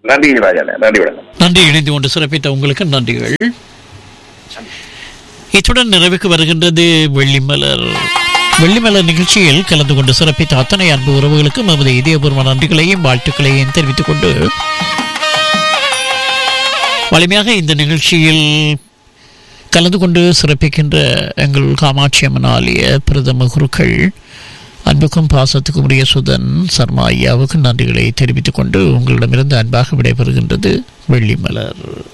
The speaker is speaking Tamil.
நன்றி ராஜாண்ணே நன்றி வணக்கம் நன்றி இணைந்து கொண்டு சிறப்பித்த உங்களுக்கு நன்றிகள் இத்துடன் நிறைவுக்கு வருகின்றது வெள்ளிமலர் வெள்ளிமலர் நிகழ்ச்சியில் கலந்து கொண்டு சிறப்பித்த அத்தனை அன்பு உறவுகளுக்கும் நமது இதயபூர்வ நன்றிகளையும் வாழ்த்துக்களையும் தெரிவித்துக் கொண்டு வலிமையாக இந்த நிகழ்ச்சியில் கலந்து கொண்டு சிறப்பிக்கின்ற எங்கள் காமாட்சி அம்மன் ஆலய பிரதம குருக்கள் அன்புக்கும் பாசத்துக்கும் உரிய சுதன் சர்மா ஐயாவுக்கு நன்றிகளை தெரிவித்துக் கொண்டு உங்களிடமிருந்து அன்பாக விடைபெறுகின்றது வெள்ளிமலர்